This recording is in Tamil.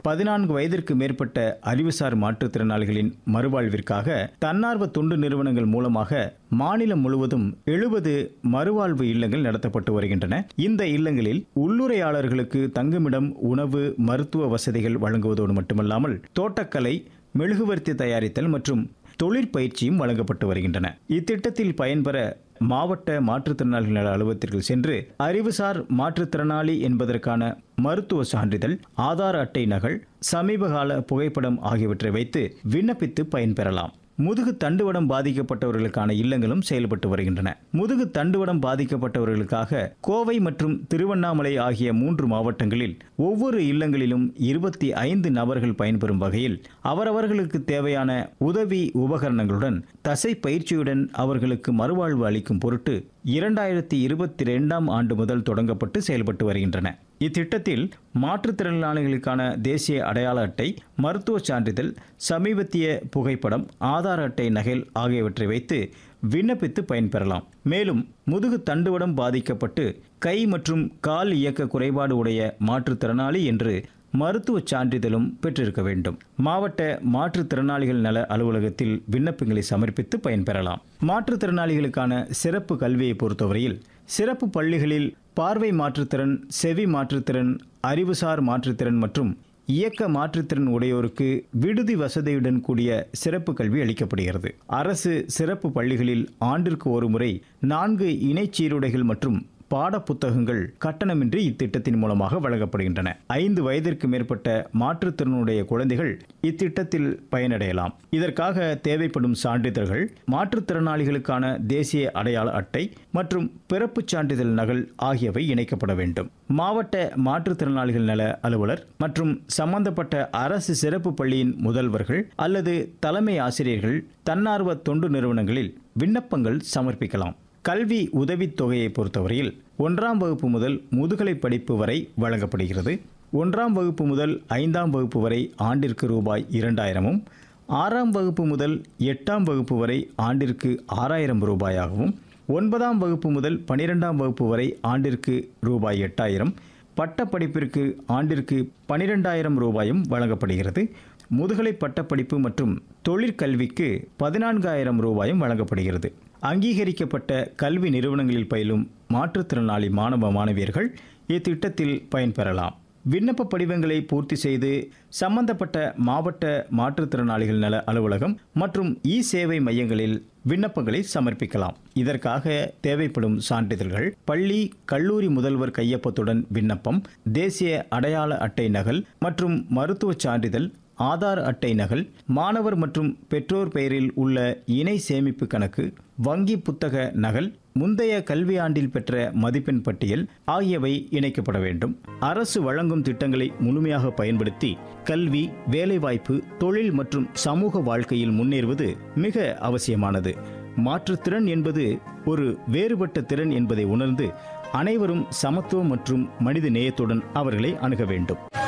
பதினான்கு வயதிற்கு மேற்பட்ட அறிவுசார் மாற்றுத்திறனாளிகளின் மறுவாழ்விற்காக தன்னார்வ தொண்டு நிறுவனங்கள் மூலமாக மாநிலம் முழுவதும் எழுபது மறுவாழ்வு இல்லங்கள் நடத்தப்பட்டு வருகின்றன இந்த இல்லங்களில் உள்ளுரையாளர்களுக்கு தங்குமிடம் உணவு மருத்துவ வசதிகள் வழங்குவதோடு மட்டுமல்லாமல் தோட்டக்கலை மெழுகுவர்த்தி தயாரித்தல் மற்றும் தொழிற்பயிற்சியும் வழங்கப்பட்டு வருகின்றன இத்திட்டத்தில் பயன்பெற மாவட்ட மாற்றுத்திறனாளிகள் நல அலுவலகத்திற்கு சென்று அறிவுசார் மாற்றுத்திறனாளி என்பதற்கான மருத்துவ சான்றிதழ் ஆதார் அட்டை நகல் சமீபகால புகைப்படம் ஆகியவற்றை வைத்து விண்ணப்பித்து பயன்பெறலாம் முதுகு தண்டுவடம் பாதிக்கப்பட்டவர்களுக்கான இல்லங்களும் செயல்பட்டு வருகின்றன முதுகு தண்டுவடம் பாதிக்கப்பட்டவர்களுக்காக கோவை மற்றும் திருவண்ணாமலை ஆகிய மூன்று மாவட்டங்களில் ஒவ்வொரு இல்லங்களிலும் இருபத்தி ஐந்து நபர்கள் பயன்பெறும் வகையில் அவரவர்களுக்கு தேவையான உதவி உபகரணங்களுடன் தசை பயிற்சியுடன் அவர்களுக்கு மறுவாழ்வு அளிக்கும் பொருட்டு இரண்டாயிரத்தி இருபத்தி ரெண்டாம் ஆண்டு முதல் தொடங்கப்பட்டு செயல்பட்டு வருகின்றன இத்திட்டத்தில் மாற்றுத்திறனாளிகளுக்கான தேசிய அடையாள அட்டை மருத்துவ சான்றிதழ் சமீபத்திய புகைப்படம் ஆதார் அட்டை நகல் ஆகியவற்றை வைத்து விண்ணப்பித்து பயன்பெறலாம் மேலும் முதுகு தண்டுவடம் பாதிக்கப்பட்டு கை மற்றும் கால் இயக்க குறைபாடு உடைய மாற்றுத்திறனாளி என்று மருத்துவ சான்றிதழும் பெற்றிருக்க வேண்டும் மாவட்ட மாற்றுத்திறனாளிகள் நல அலுவலகத்தில் விண்ணப்பங்களை சமர்ப்பித்து பயன்பெறலாம் மாற்றுத்திறனாளிகளுக்கான சிறப்பு கல்வியை பொறுத்தவரையில் சிறப்பு பள்ளிகளில் பார்வை மாற்றுத்திறன் செவி மாற்றுத்திறன் அறிவுசார் மாற்றுத்திறன் மற்றும் இயக்க மாற்றுத்திறன் உடையோருக்கு விடுதி வசதியுடன் கூடிய சிறப்பு கல்வி அளிக்கப்படுகிறது அரசு சிறப்பு பள்ளிகளில் ஆண்டிற்கு ஒரு முறை நான்கு இணைச் சீருடைகள் மற்றும் பாட புத்தகங்கள் கட்டணமின்றி இத்திட்டத்தின் மூலமாக வழங்கப்படுகின்றன ஐந்து வயதிற்கு மேற்பட்ட மாற்றுத்திறனுடைய குழந்தைகள் இத்திட்டத்தில் பயனடையலாம் இதற்காக தேவைப்படும் சான்றிதழ்கள் மாற்றுத்திறனாளிகளுக்கான தேசிய அடையாள அட்டை மற்றும் பிறப்புச் சான்றிதழ் நகல் ஆகியவை இணைக்கப்பட வேண்டும் மாவட்ட மாற்றுத்திறனாளிகள் நல அலுவலர் மற்றும் சம்பந்தப்பட்ட அரசு சிறப்பு பள்ளியின் முதல்வர்கள் அல்லது தலைமை ஆசிரியர்கள் தன்னார்வ தொண்டு நிறுவனங்களில் விண்ணப்பங்கள் சமர்ப்பிக்கலாம் கல்வி உதவித் தொகையை பொறுத்தவரையில் ஒன்றாம் வகுப்பு முதல் முதுகலை படிப்பு வரை வழங்கப்படுகிறது ஒன்றாம் வகுப்பு முதல் ஐந்தாம் வகுப்பு வரை ஆண்டிற்கு ரூபாய் இரண்டாயிரமும் ஆறாம் வகுப்பு முதல் எட்டாம் வகுப்பு வரை ஆண்டிற்கு ஆறாயிரம் ரூபாயாகவும் ஒன்பதாம் வகுப்பு முதல் பனிரெண்டாம் வகுப்பு வரை ஆண்டிற்கு ரூபாய் எட்டாயிரம் பட்டப்படிப்பிற்கு ஆண்டிற்கு பனிரெண்டாயிரம் ரூபாயும் வழங்கப்படுகிறது முதுகலை பட்டப்படிப்பு மற்றும் தொழிற்கல்விக்கு பதினான்காயிரம் ரூபாயும் வழங்கப்படுகிறது அங்கீகரிக்கப்பட்ட கல்வி நிறுவனங்களில் பயிலும் மாற்றுத்திறனாளி மாணவ மாணவியர்கள் இத்திட்டத்தில் பயன்பெறலாம் விண்ணப்ப படிவங்களை பூர்த்தி செய்து சம்பந்தப்பட்ட மாவட்ட மாற்றுத்திறனாளிகள் நல அலுவலகம் மற்றும் இ சேவை மையங்களில் விண்ணப்பங்களை சமர்ப்பிக்கலாம் இதற்காக தேவைப்படும் சான்றிதழ்கள் பள்ளி கல்லூரி முதல்வர் கையொப்பத்துடன் விண்ணப்பம் தேசிய அடையாள அட்டை நகல் மற்றும் மருத்துவச் சான்றிதழ் ஆதார் அட்டை நகல் மாணவர் மற்றும் பெற்றோர் பெயரில் உள்ள இணை சேமிப்பு கணக்கு வங்கி புத்தக நகல் முந்தைய கல்வியாண்டில் பெற்ற மதிப்பெண் பட்டியல் ஆகியவை இணைக்கப்பட வேண்டும் அரசு வழங்கும் திட்டங்களை முழுமையாக பயன்படுத்தி கல்வி வேலைவாய்ப்பு தொழில் மற்றும் சமூக வாழ்க்கையில் முன்னேறுவது மிக அவசியமானது மாற்றுத்திறன் என்பது ஒரு வேறுபட்ட திறன் என்பதை உணர்ந்து அனைவரும் சமத்துவம் மற்றும் மனித நேயத்துடன் அவர்களை அணுக வேண்டும்